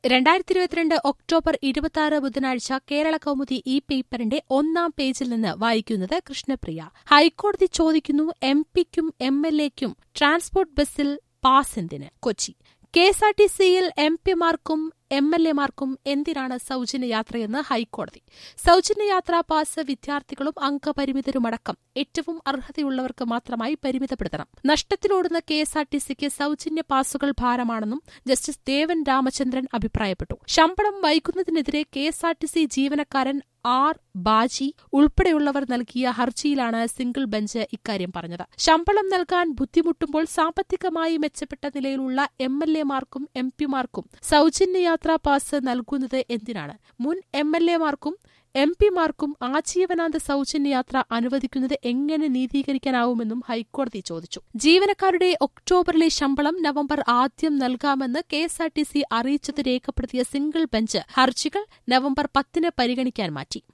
രണ്ടായിരത്തി ഇരുപത്തിരണ്ട് ഒക്ടോബർ ഇരുപത്തിയാറ് ബുധനാഴ്ച കേരള കൗമുദി ഈ പേപ്പറിന്റെ ഒന്നാം പേജിൽ നിന്ന് വായിക്കുന്നത് കൃഷ്ണപ്രിയ ഹൈക്കോടതി ചോദിക്കുന്നു എം പിക്കും എം എൽ എക്കും ട്രാൻസ്പോർട്ട് ബസ്സിൽ പാസ് എന്തിന് Kochi K S R T സിയിൽ എം പിമാർക്കും എം എൽ എമാർക്കും എന്തിനാണ് സൌജന്യ യാത്രയെന്ന് ഹൈക്കോടതി സൌജന്യ യാത്രാ പാസ് വിദ്യാർത്ഥികളും അംഗപരിമിതരുമടക്കം ഏറ്റവും അർഹതയുള്ളവർക്ക് മാത്രമായി പരിമിതപ്പെടുത്തണം നഷ്ടത്തിലോടുന്ന കെ എസ് ആർ ടി സിക്ക് സൌജന്യ പാസുകൾ ഭാരമാണെന്നും ജസ്റ്റിസ് ദേവൻ രാമചന്ദ്രൻ അഭിപ്രായപ്പെട്ടു ശമ്പളം വൈകുന്നതിനെതിരെ K S R T C ജീവനക്കാരൻ ആർ ബാജി ഉൾപ്പെടെയുള്ളവർ നൽകിയ ഹർജിയിലാണ് സിംഗിൾ ബെഞ്ച് ഇക്കാര്യം പറഞ്ഞത് ശമ്പളം നൽകാൻ ബുദ്ധിമുട്ടുമ്പോൾ സാമ്പത്തികമായി മെച്ചപ്പെട്ട നിലയിലുള്ള എം എൽ എമാർക്കും എം പിമാർക്കും സൌജന്യ യാത്രാ പാസ് നൽകുന്നത് എന്തിനാണ് മുൻ എം എൽ എമാർക്കും എം പിമാർക്കും ആജീവനാന്ത സൌജന്യ യാത്ര അനുവദിക്കുന്നത് എങ്ങനെ നീതീകരിക്കാനാവുമെന്നും ഹൈക്കോടതി ചോദിച്ചു ജീവനക്കാരുടെ ഒക്ടോബറിലെ ശമ്പളം നവംബർ ആദ്യം നൽകാമെന്ന് K S R T C അറിയിച്ചത് രേഖപ്പെടുത്തിയ സിംഗിൾ ബെഞ്ച് ഹർജികൾ നവംബർ പത്തിന് പരിഗണിക്കാൻ മാറ്റി